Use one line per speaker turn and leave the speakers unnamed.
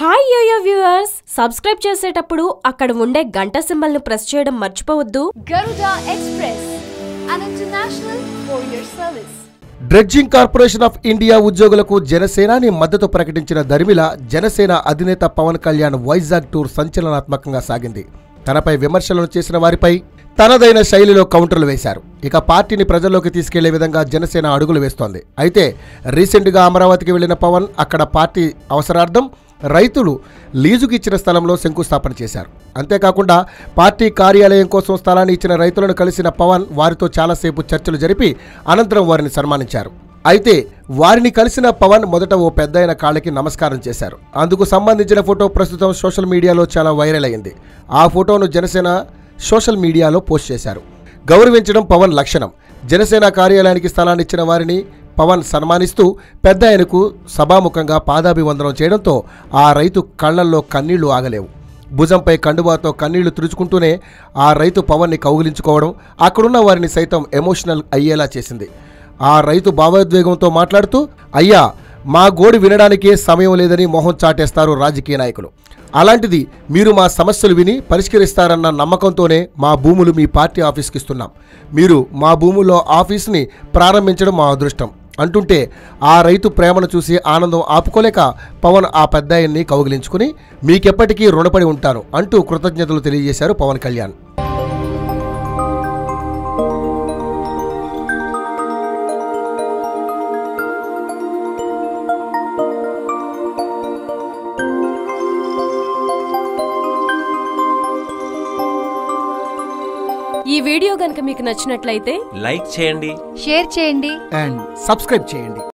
Hi yo-yo viewers subscribe చేసేటప్పుడు అక్కడ ఉండే గంట సింబల్ ను ప్రెస్ చేయడం మర్చిపోవద్దు
Garuda Express, an international courier service.
Dredging corporation of India ఉద్యోగులకు జనసేనాని మద్దతు ప్రకటించిన దరిమిల జనసేన అధినేత పవన్ కళ్యాణ్ వైజాగ్ టూర్ సంచలనాత్మకంగా సాగింది తనపై విమర్శలను చేసిన వారిపై తనదైన శైలిలో కౌంటర్లు వేశారు ఇక పార్టీని ప్రజల్లోకి తీసుకెళ్లే విధంగా జనసేన అడుగులు వేస్తోంది అయితే రీసెంట్గా అమరావతికి వెళ్లిన పవన్ అక్కడ పార్టీ అవసరార్థం రైతులు లీజుకి ఇచ్చిన స్థలంలో శంకుస్థాపన చేశారు అంతేకాకుండా పార్టీ కార్యాలయం కోసం స్థలాన్ని ఇచ్చిన రైతులను కలిసిన పవన్ వారితో చాలాసేపు చర్చలు జరిపి అనంతరం వారిని సన్మానించారు అయితే వారిని కలిసిన పవన్ మొదట ఓ పెద్దయిన కాళ్ళకి నమస్కారం చేశారు అందుకు సంబంధించిన ఫోటో ప్రస్తుతం సోషల్ మీడియాలో చాలా వైరల్ అయింది ఆ ఫోటోను జనసేన సోషల్ మీడియాలో పోస్ట్ చేశారు గౌరవించడం పవన్ లక్షణం జనసేన కార్యాలయానికి స్థలాన్ని ఇచ్చిన వారిని పవన్ సన్మానిస్తూ పెద్ద ఆయనకు సభాముఖంగా పాదాభివందనం చేయడంతో ఆ రైతు కళ్ళల్లో కన్నీళ్లు ఆగలేవు భుజంపై కండువాతో కన్నీళ్లు తుడుచుకుంటూనే ఆ రైతు పవన్ని కౌగిలించుకోవడం అక్కడున్న వారిని సైతం ఎమోషనల్ అయ్యేలా చేసింది ఆ రైతు భావోద్వేగంతో మాట్లాడుతూ అయ్యా మా గోడు వినడానికే సమయం లేదని మొహం చాటేస్తారు రాజకీయ నాయకులు అలాంటిది మీరు మా సమస్యలు విని పరిష్కరిస్తారన్న నమ్మకంతోనే మా భూములు మీ పార్టీ ఆఫీస్కి ఇస్తున్నాం మీరు మా భూముల్లో ఆఫీస్ని ప్రారంభించడం మా అదృష్టం అంటుంటే ఆ రైతు ప్రేమను చూసి ఆనందం ఆపుకోలేక పవన్ ఆ పెద్దాయన్ని కౌగిలించుకుని మీకెప్పటికీ రుణపడి ఉంటాను అంటూ కృతజ్ఞతలు తెలియజేశారు పవన్ కళ్యాణ్
ఈ వీడియో గనుక మీకు నచ్చినట్లయితే
లైక్ చేయండి
షేర్ చేయండి
అండ్ సబ్స్క్రైబ్ చేయండి